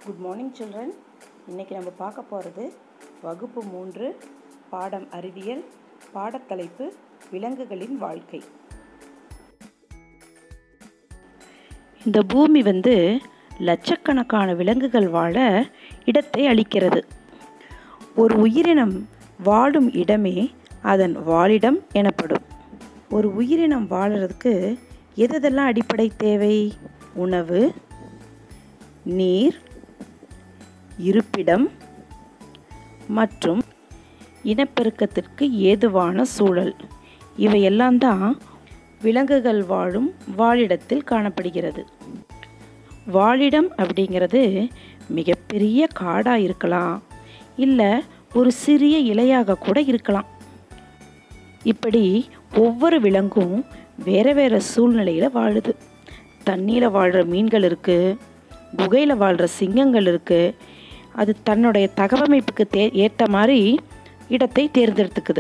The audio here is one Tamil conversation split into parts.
குட் மார்னிங் சில்ட்ரன் இன்றைக்கி நம்ம பார்க்க போகிறது வகுப்பு மூன்று பாடம் அறிவியல் பாடத்தலைப்பு விலங்குகளின் வாழ்க்கை இந்த பூமி வந்து லட்சக்கணக்கான விலங்குகள் வாழ இடத்தை அளிக்கிறது ஒரு உயிரினம் வாழும் இடமே அதன் வாழிடம் எனப்படும் ஒரு உயிரினம் வாழறதுக்கு எதெல்லாம் அடிப்படை தேவை உணவு நீர் இருப்பிடம் மற்றும் இனப்பெருக்கத்திற்கு ஏதுவான சூழல் இவையெல்லாம் தான் விலங்குகள் வாழும் வாழிடத்தில் காணப்படுகிறது வாழிடம் அப்படிங்கிறது மிகப்பெரிய காடாக இருக்கலாம் இல்லை ஒரு சிறிய இலையாக கூட இருக்கலாம் இப்படி ஒவ்வொரு விலங்கும் வேறு வேறு சூழ்நிலையில் வாழுது தண்ணியில் வாழ்கிற மீன்கள் இருக்குது குகையில் வாழ்கிற சிங்கங்கள் இருக்குது அது தன்னுடைய தகவமைப்புக்கு தே ஏற்ற மாதிரி இடத்தை தேர்ந்தெடுத்துக்குது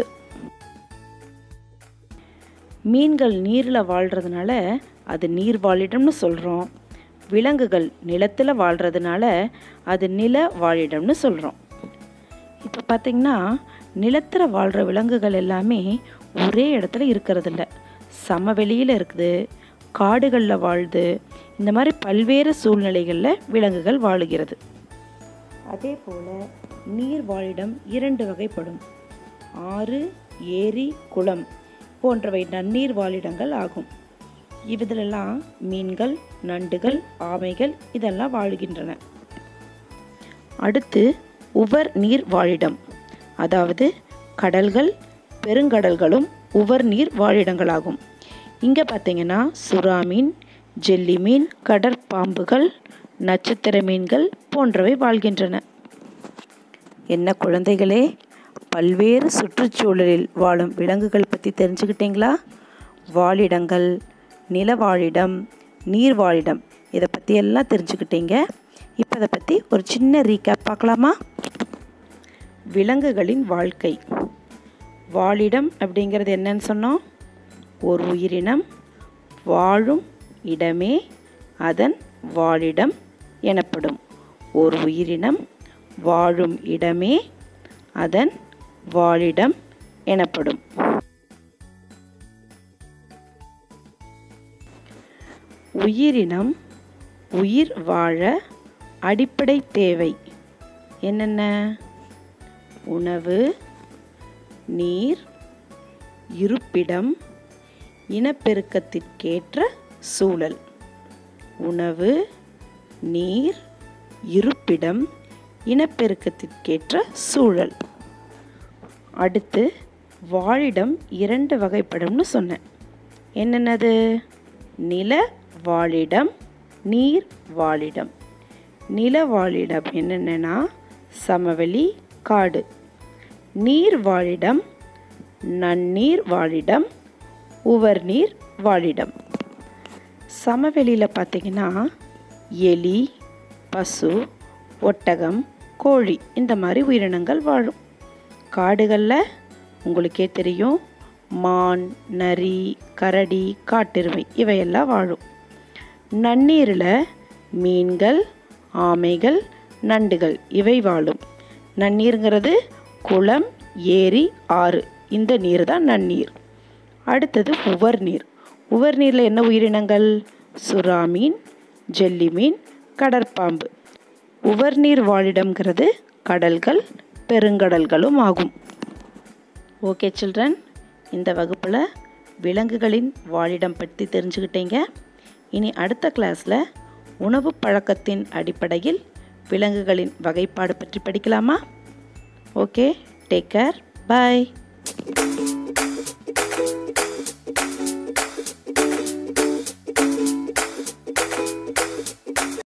மீன்கள் நீரில் வாழ்கிறதுனால அது நீர் வாழிடம்னு சொல்கிறோம் விலங்குகள் நிலத்தில் வாழ்கிறதுனால அது நில வாழிடம்னு சொல்கிறோம் இப்போ பார்த்திங்கன்னா நிலத்தில் வாழ்கிற விலங்குகள் எல்லாமே ஒரே இடத்துல இருக்கிறதில்ல சமவெளியில் இருக்குது காடுகளில் வாழுது இந்த மாதிரி பல்வேறு சூழ்நிலைகளில் விலங்குகள் வாழுகிறது அதே போல் நீர் வாழிடம் இரண்டு வகைப்படும் ஆறு ஏரி குளம் போன்றவை நன்னீர் வாழிடங்கள் ஆகும் இதிலெல்லாம் மீன்கள் நண்டுகள் ஆமைகள் இதெல்லாம் வாழுகின்றன அடுத்து உவர் நீர் வாழிடம் அதாவது கடல்கள் பெருங்கடல்களும் உவர் நீர் வாழிடங்களாகும் இங்கே பார்த்தீங்கன்னா சுறா மீன் ஜெல்லி மீன் கடற்பாம்புகள் நட்சத்திர மீன்கள் போன்றவை வாழ்கின்றன என்ன குழந்தைகளே பல்வேறு சுற்றுச்சூழலில் வாழும் விலங்குகள் பற்றி தெரிஞ்சுக்கிட்டீங்களா வாழிடங்கள் நில வாழிடம் நீர் வாழிடம் இதை பற்றி எல்லாம் தெரிஞ்சுக்கிட்டீங்க இப்போ அதை பற்றி ஒரு சின்ன ரீகேப் பார்க்கலாமா விலங்குகளின் வாழ்க்கை வாழிடம் அப்படிங்கிறது என்னன்னு சொன்னோம் ஒரு உயிரினம் வாழும் இடமே அதன் வாழிடம் எனப்படும் ஒரு உயிரினம் வாழும் இடமே அதன் வாழிடம் எனப்படும் உயிரினம் உயிர் வாழ அடிப்படை தேவை என்னென்ன உணவு நீர் இருப்பிடம் இனப்பெருக்கத்திற்கேற்ற சூழல் உணவு நீர் இருப்பிடம் இனப்பெருக்கத்திற்கேற்ற சூழல் அடுத்து வாழிடம் இரண்டு வகைப்படும்னு சொன்னேன் என்னென்னது நில வாழிடம் நீர் வாழிடம் நில வாழிடம் என்னென்னா சமவெளி காடு நீர் வாழிடம் நன்னீர் வாழிடம் உவர்நீர் வாழிடம் சமவெளியில் பார்த்திங்கன்னா எலி பசு ஒட்டகம் கோழி இந்த மாதிரி உயிரினங்கள் வாழும் காடுகளில் உங்களுக்கே தெரியும் மான் நரி கரடி காட்டெருமை இவையெல்லாம் வாழும் நன்னீரில் மீன்கள் ஆமைகள் நண்டுகள் இவை வாழும் நன்னீருங்கிறது குளம் ஏரி ஆறு இந்த நீர் தான் நன்னீர் அடுத்தது உவர் நீர் உவர் நீரில் என்ன உயிரினங்கள் சுறா மீன் ஜெல்லி மீன் கடற்பாம்பு உவர்நீர் வாழிடம்ங்கிறது கடல்கள் பெருங்கடல்களும் ஆகும் ஓகே சில்ட்ரன் இந்த வகுப்பில் விலங்குகளின் வாழிடம் பற்றி தெரிஞ்சுக்கிட்டீங்க இனி அடுத்த கிளாஸில் உணவு பழக்கத்தின் அடிப்படையில் விலங்குகளின் வகைப்பாடு பற்றி படிக்கலாமா ஓகே டேக் கேர் பாய்